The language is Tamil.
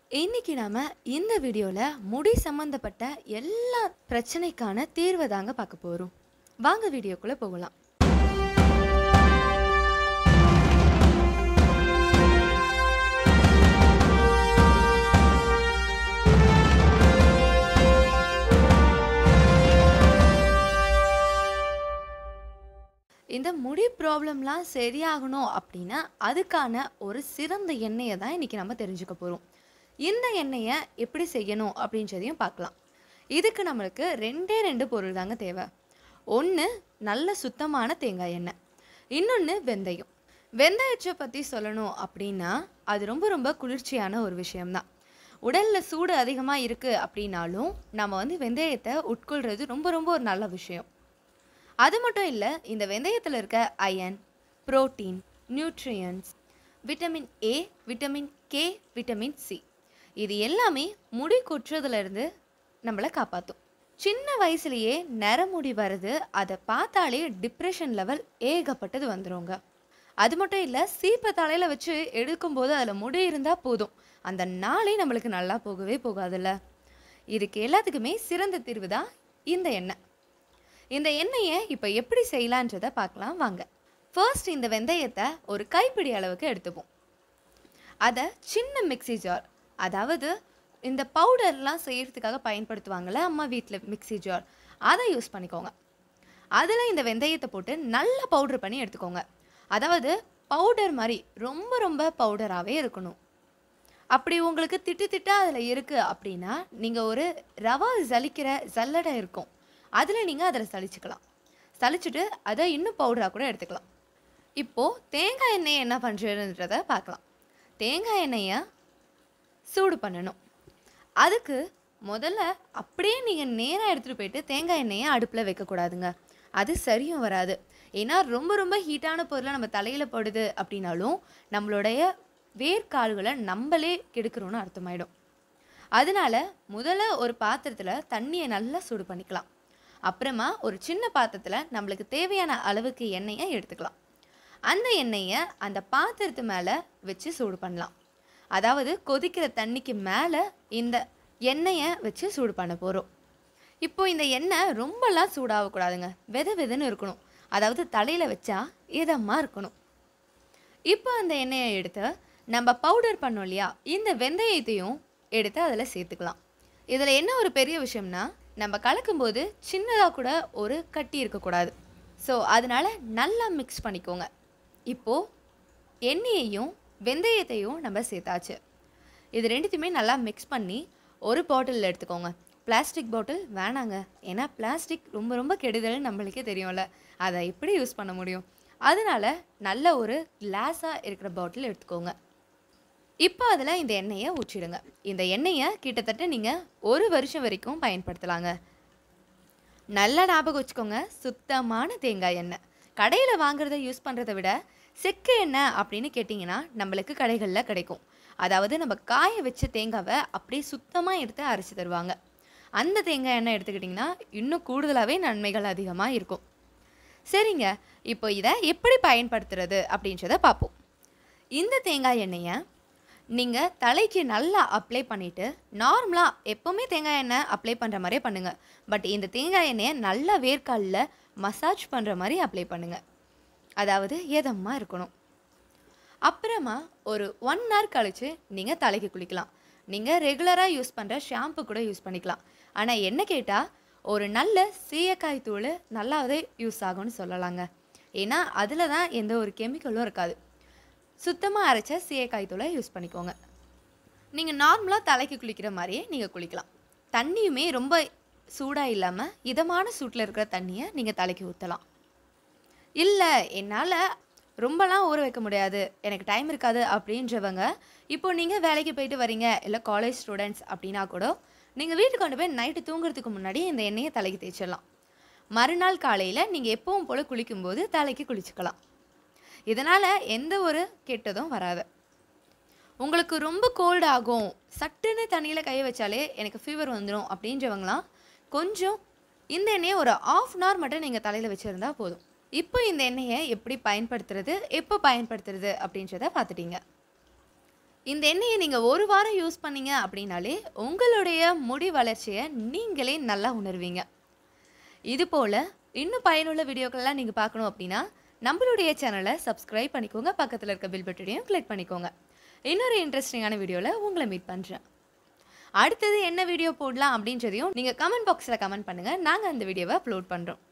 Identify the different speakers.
Speaker 1: இன்னைக்கு நாம இந்த வீடியோவில் முடி சம்மந்தப்பட்ட எல்லா பிரச்சனைக்கான தீர்வை தாங்க பார்க்க போகிறோம் வாங்க வீடியோக்குள்ளே போகலாம் இந்த முடி ப்ராப்ளம்லாம் சரியாகணும் அப்படின்னா அதுக்கான ஒரு சிறந்த எண்ணெயை தான் இன்றைக்கி நம்ம தெரிஞ்சுக்க போகிறோம் இந்த எண்ணெயை எப்படி செய்யணும் அப்படின்றதையும் பார்க்கலாம் இதுக்கு நம்மளுக்கு ரெண்டே ரெண்டு பொருள் தாங்க தேவை ஒன்று நல்ல சுத்தமான தேங்காய் எண்ணெய் இன்னொன்று வெந்தயம் வெந்தயத்தை பற்றி சொல்லணும் அப்படின்னா அது ரொம்ப ரொம்ப குளிர்ச்சியான ஒரு விஷயம்தான் உடலில் சூடு அதிகமாக இருக்குது அப்படின்னாலும் நம்ம வந்து வெந்தயத்தை உட்கொள்கிறது ரொம்ப ரொம்ப ஒரு நல்ல விஷயம் அது மட்டும் இல்லை இந்த வெந்தயத்தில் இருக்க iron protein nutrients vitamin A vitamin K vitamin C இது எல்லாமே முடி கொட்டுறதுலேருந்து நம்மளை காப்பாற்றும் சின்ன வயசுலேயே நரமுடி வருது அதை பார்த்தாலே டிப்ரெஷன் லெவல் ஏகப்பட்டது வந்துருங்க அது மட்டும் இல்லை சீப்பை தலையில் வச்சு எடுக்கும்போது அதில் முடி இருந்தால் போதும் அந்த நாளே நம்மளுக்கு நல்லா போகவே போகாதுல்ல இதுக்கு எல்லாத்துக்குமே சிறந்த தீர்வு தான் இந்த எண்ணெய் இந்த எண்ணெயை இப்போ எப்படி செய்யலான்றதை பார்க்கலாம் வாங்க ஃபர்ஸ்ட் இந்த வெந்தயத்தை ஒரு கைப்பிடி அளவுக்கு எடுத்துப்போம் அதை சின்ன மிக்ஸி ஜார் அதாவது இந்த பவுடர்லாம் செய்கிறதுக்காக பயன்படுத்துவாங்கள்ல அம்மா வீட்டில் மிக்ஸி ஜார் அதை யூஸ் பண்ணிக்கோங்க அதில் இந்த வெந்தயத்தை போட்டு நல்லா பவுடர் பண்ணி எடுத்துக்கோங்க அதாவது பவுடர் மாதிரி ரொம்ப ரொம்ப பவுடராகவே இருக்கணும் அப்படி உங்களுக்கு திட்டு திட்டா அதில் இருக்குது அப்படின்னா நீங்கள் ஒரு ரவா ஜலிக்கிற ஜல்லடை இருக்கும் அதில் நீங்கள் அதில் சலிச்சுக்கலாம் சலிச்சுட்டு அதை இன்னும் பவுடராக கூட எடுத்துக்கலாம் இப்போது தேங்காய் எண்ணெயை என்ன பண்ணுறதுன்றதை பார்க்கலாம் தேங்காய் எண்ணெயை சூடு பண்ணணும் அதுக்கு முதல்ல அப்படியே நீங்கள் நேராக எடுத்துகிட்டு போயிட்டு தேங்காய் எண்ணெயை அடுப்பில் வைக்கக்கூடாதுங்க அது சரியும் வராது ஏன்னா ரொம்ப ரொம்ப ஹீட்டான பொருளை நம்ம தலையில் படுது அப்படின்னாலும் நம்மளுடைய வேர்க்கால்களை நம்மளே கெடுக்கிறோன்னு அர்த்தமாயிடும் அதனால முதல்ல ஒரு பாத்திரத்தில் தண்ணியை நல்லா சூடு பண்ணிக்கலாம் அப்புறமா ஒரு சின்ன பாத்திரத்தில் நம்மளுக்கு தேவையான அளவுக்கு எண்ணெயை எடுத்துக்கலாம் அந்த எண்ணெயை அந்த பாத்திரத்து மேலே வச்சு சூடு பண்ணலாம் அதாவது கொதிக்கிற தண்ணிக்கு மேலே இந்த எண்ணெயை வச்சு சூடு பண்ண போகிறோம் இப்போ இந்த எண்ணெய் ரொம்பலாம் சூடாகக்கூடாதுங்க வெத வெதன்னு இருக்கணும் அதாவது தலையில் வச்சா இதமாக இருக்கணும் இப்போ அந்த எண்ணெயை எடுத்து நம்ம பவுடர் பண்ணோம் இல்லையா இந்த வெந்தயத்தையும் எடுத்து அதில் சேர்த்துக்கலாம் இதில் என்ன ஒரு பெரிய விஷயம்னா நம்ம கலக்கும்போது சின்னதாக கூட ஒரு கட்டி இருக்கக்கூடாது ஸோ அதனால் நல்லா மிக்ஸ் பண்ணிக்கோங்க இப்போது எண்ணெயையும் வெந்தயத்தையும் நம்ம சேர்த்தாச்சு இது ரெண்டுத்தையுமே நல்லா மிக்ஸ் பண்ணி ஒரு பாட்டிலில் எடுத்துக்கோங்க பிளாஸ்டிக் பாட்டில் வேணாங்க ஏன்னா பிளாஸ்டிக் ரொம்ப ரொம்ப கெடுதல்னு நம்மளுக்கே தெரியும்ல அதை எப்படி யூஸ் பண்ண முடியும் அதனால நல்ல ஒரு கிளாஸாக இருக்கிற பாட்டில் எடுத்துக்கோங்க இப்போ அதில் இந்த எண்ணெயை ஊற்றிடுங்க இந்த எண்ணெயை கிட்டத்தட்ட நீங்கள் ஒரு வருஷம் வரைக்கும் பயன்படுத்தலாங்க நல்லா ஞாபகம் வச்சுக்கோங்க சுத்தமான தேங்காய் எண்ணெய் கடையில் வாங்குறத யூஸ் பண்ணுறதை விட செக்கு எண்ணெய் அப்படின்னு கேட்டிங்கன்னா நம்மளுக்கு கடைகளில் கிடைக்கும் அதாவது நம்ம காய வச்ச தேங்காவை அப்படியே சுத்தமாக எடுத்து அரைச்சி தருவாங்க அந்த தேங்காய் எண்ணெய் எடுத்துக்கிட்டிங்கன்னா இன்னும் கூடுதலாகவே நன்மைகள் அதிகமாக இருக்கும் சரிங்க இப்போ இதை எப்படி பயன்படுத்துறது அப்படின்றத பார்ப்போம் இந்த தேங்காய் எண்ணெயை நீங்கள் தலைக்கு நல்லா அப்ளை பண்ணிவிட்டு நார்மலாக எப்போவுமே தேங்காய் எண்ணெய் அப்ளை பண்ணுற மாதிரியே பண்ணுங்கள் பட் இந்த தேங்காய் எண்ணெயை நல்லா வேர்க்காலில் மசாஜ் பண்ணுற மாதிரி அப்ளை பண்ணுங்கள் அதாவது எதமாக இருக்கணும் அப்புறமா ஒரு ஒன் ஹவர் கழித்து நீங்கள் தலைக்கு குளிக்கலாம் நீங்கள் ரெகுலராக யூஸ் பண்ணுற ஷாம்பு கூட யூஸ் பண்ணிக்கலாம் ஆனால் என்ன கேட்டால் ஒரு நல்ல சீயக்காய் தூள் நல்லாவே யூஸ் ஆகும்னு சொல்லலாங்க ஏன்னா அதில் தான் எந்த ஒரு கெமிக்கலும் இருக்காது சுத்தமாக அரைச்ச சீயக்காய் தூளை யூஸ் பண்ணிக்கோங்க நீங்கள் நார்மலாக தலைக்கு குளிக்கிற மாதிரியே நீங்கள் குளிக்கலாம் தண்ணியுமே ரொம்ப சூடாக இல்லாமல் இதமான சூட்டில் இருக்கிற தண்ணியை நீங்கள் தலைக்கு ஊற்றலாம் இல்லை என்னால் ரொம்பலாம் ஊற வைக்க முடியாது எனக்கு டைம் இருக்காது அப்படின்றவங்க இப்போ நீங்கள் வேலைக்கு போயிட்டு வரீங்க இல்லை காலேஜ் ஸ்டூடெண்ட்ஸ் அப்படின்னா கூட நீங்கள் வீட்டுக்கு கொண்டு போய் நைட்டு தூங்குறதுக்கு முன்னாடி இந்த எண்ணெயை தலைக்கு தேய்ச்சிடலாம் மறுநாள் காலையில் நீங்கள் எப்பவும் போல் குளிக்கும்போது தலைக்கு குளிச்சுக்கலாம் இதனால் எந்த ஒரு கெட்டதும் வராது உங்களுக்கு ரொம்ப கோல்டு ஆகும் சட்டுன்னு தண்ணியில் கை வச்சாலே எனக்கு ஃபீவர் வந்துடும் அப்படின்றவங்களாம் கொஞ்சம் இந்த எண்ணெயை ஒரு ஆஃப் அன் ஹவர் மட்டும் நீங்கள் தலையில் வச்சுருந்தா போதும் இப்போ இந்த எண்ணெயை எப்படி பயன்படுத்துறது எப்போ பயன்படுத்துறது அப்படின்றத பார்த்துட்டீங்க இந்த எண்ணெயை நீங்கள் ஒரு வாரம் யூஸ் பண்ணீங்க அப்படின்னாலே உங்களுடைய முடி வளர்ச்சியை நீங்களே நல்லா உணர்வீங்க இது போல் இன்னும் பயனுள்ள வீடியோக்கள்லாம் நீங்கள் பார்க்கணும் அப்படின்னா நம்மளுடைய சேனலை சப்ஸ்கிரைப் பண்ணிக்கோங்க பக்கத்தில் இருக்க பில் பட்டனையும் கிளிக் பண்ணிக்கோங்க இன்னொரு இன்ட்ரெஸ்டிங்கான வீடியோவில் உங்களை மீட் பண்ணுறேன் அடுத்தது என்ன வீடியோ போடலாம் அப்படின்றதையும் நீங்கள் கமெண்ட் பாக்ஸில் கமெண்ட் பண்ணுங்கள் நாங்கள் அந்த வீடியோவை அப்லோட் பண்ணுறோம்